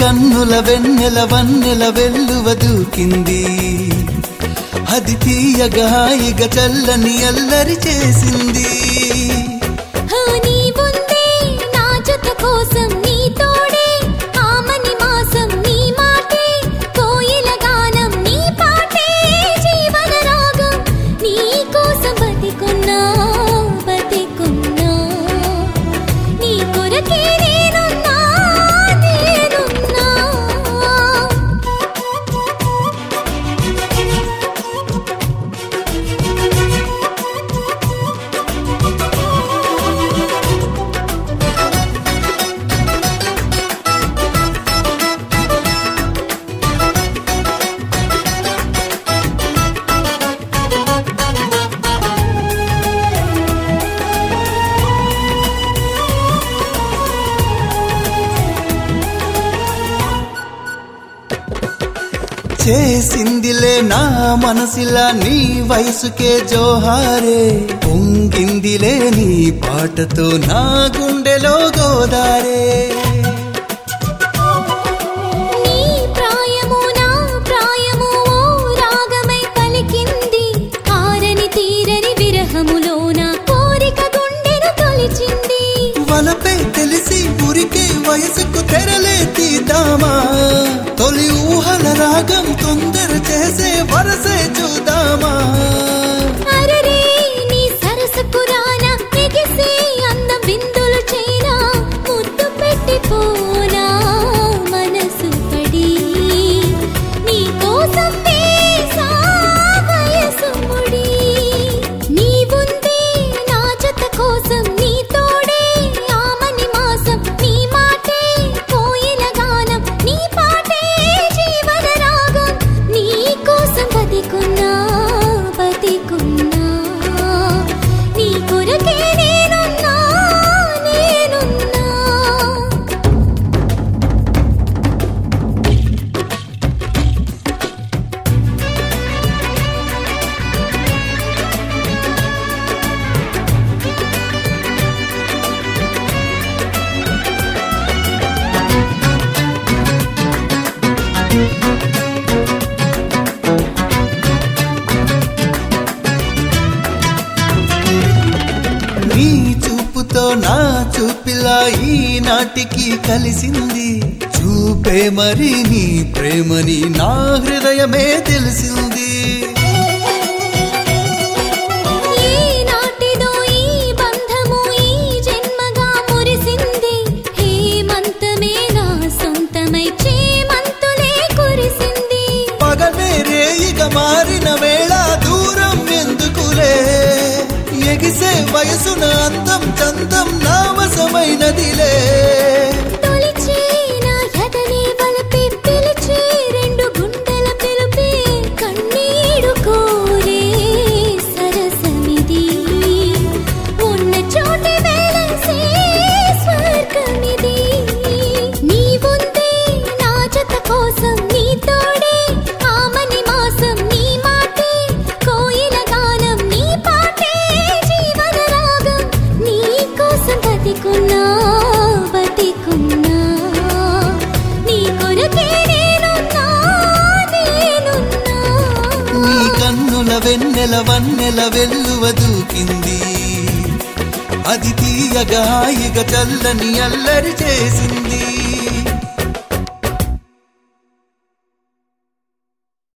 కన్నుల వెన్నెల వన్నెల వెల్లువ దూకింది అది తీయగా హాయిగా చల్లని అల్లరి చేసింది హా నీ ముందే నా జత కోసం నీ తోడే ఆమని మాసం నీ మాటే కోయిల గానం నీ పాటే జీవన రాగం నీ కోసం బతికున్నా బతికున్నా నీ కొరకే నేనున్నా నేనున్నా చేసిందిలే నా మనసిలా నీ వయసుకే జోహారే పొంగిందిలే నీ పాటతో నా గుండెలో గోదారే నీ ప్రాయము నా ప్రాయము ఓ రాగమై పలికింది ఆరని తీరని విరహములోన కోరిక గుండెను తొలిచింది వలపే తెలిసి ఉరికే వయసుకు తెరలే తీద్దామా తొలి ఊహల రాగం తొందర చేసే వరసే చూద్దామా అరరే నీ సరసకు రానా ఎగిసి అన్న బిందులు చేరా ముద్దు పెట్టిపోనా మనసు పడి నీ కోసం వేసా వయసు ముడి నీ ముందే నా జత కోసం నీ తోడే ఆమని మాసం నీ మాటే కోయిల గానం నీ పాటే జీవన రాగం నీ కోసం బతికున్నా బతికున్నా నీ కొరకే నేనున్నా నేనున్నా నీ చూపుతో నా చూపిలా ఈ నాటికి కలిసింది చూపే మరి నీ ప్రేమని నా హృదయమే తెలిసింది ఏ నాటిదో ఈ బంధము ఈ జన్మగా మురిసింది హేమంతమే నా సొంతమై చేమంతులే కురిసింది పగలే రేయిగ మారిన వేళ దూరం ఎందుకులే ఎగిసే వయసున అందం చందం నామసమైనదిలే తొలిచే నా ఎదనే వలపి పిలిచే రెండు గుండెల పిలుపే కన్నీడు కోరే సరసమిది ఉన్న చోటి వేలసే స్వర్గమిది నీ ముందే నా జత కోసం నీ తోడే ఆమని మాసం నీ మాటే కోయిల గానం నీ పాటే జీవన రాగం నీ కోసం బతికున్నా బతికున్నా నీ కొరకే నేనున్నా నేనున్నా నీ కన్నుల వెన్నెల వన్నెల వెల్లువ దూకింది అది తీయగా హాయిగా చల్లని అల్లరి చేసింది